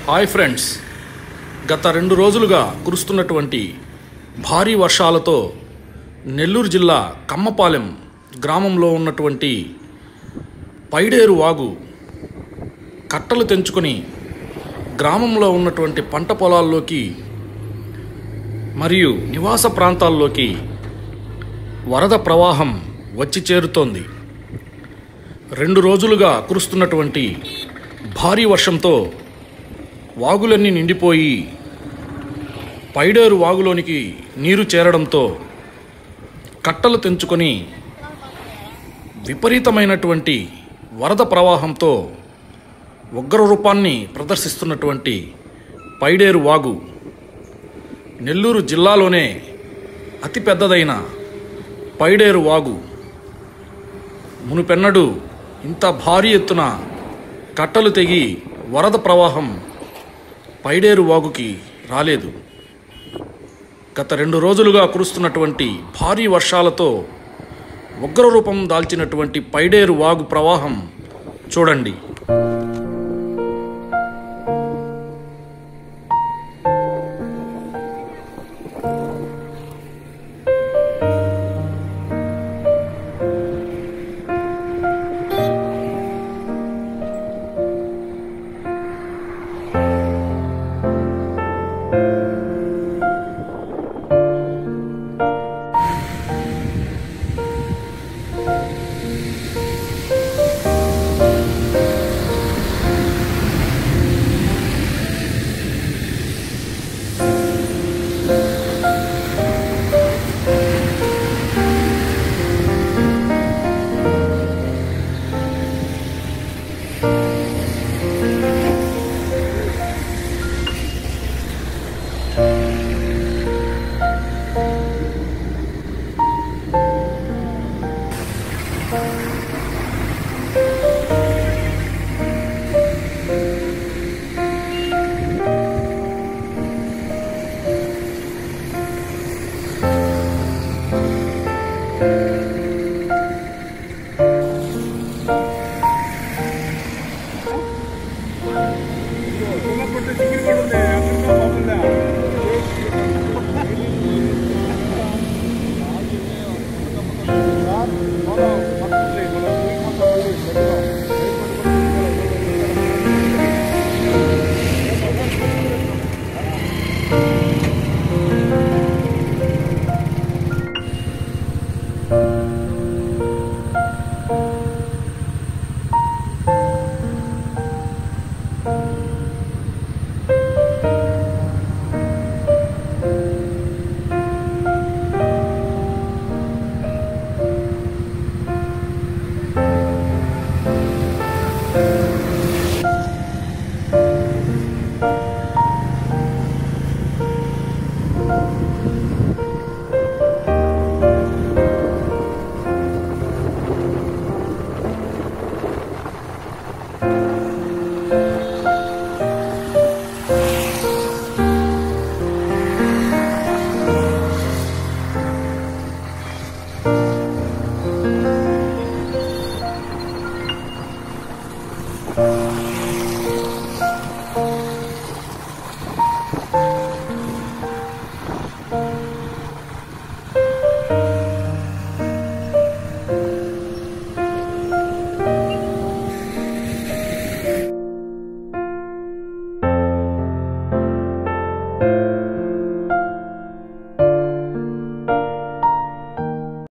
hi friends గత రెండు రోజులుగా కురుస్తున్నటువంటి భారీ వర్షాలతో నెల్లూరు జిల్లా కమ్మపాలెం గ్రామంలో ఉన్నటువంటి పైడేరు వాగు కట్టలు తెంచుకొని గ్రామంలో ఉన్నటువంటి పంట పొలాల్లోకి మరియు నివాస ప్రాంతాల్లోకి వరద ప్రవాహం వచ్చి చేరుతోంది రెండు రోజులుగా కురుస్తున్నటువంటి భారీ వర్షంతో వాగులన్నీ నిండిపోయి పైడేరు వాగులోనికి నీరు చేరడంతో కట్టలు తెంచుకొని విపరీతమైనటువంటి వరద ప్రవాహంతో ఉగ్ర రూపాన్ని ప్రదర్శిస్తున్నటువంటి పైడేరు వాగు నెల్లూరు జిల్లాలోనే అతిపెద్దదైన పైడేరు వాగు మునుపెన్నడు ఇంత భారీ ఎత్తున కట్టలు తెగి వరద ప్రవాహం పైడేరు వాగుకి రాలేదు గత రెండు రోజులుగా కురుస్తున్నటువంటి భారీ వర్షాలతో ఉగ్ర రూపం దాల్చినటువంటి పైడేరు వాగు ప్రవాహం చూడండి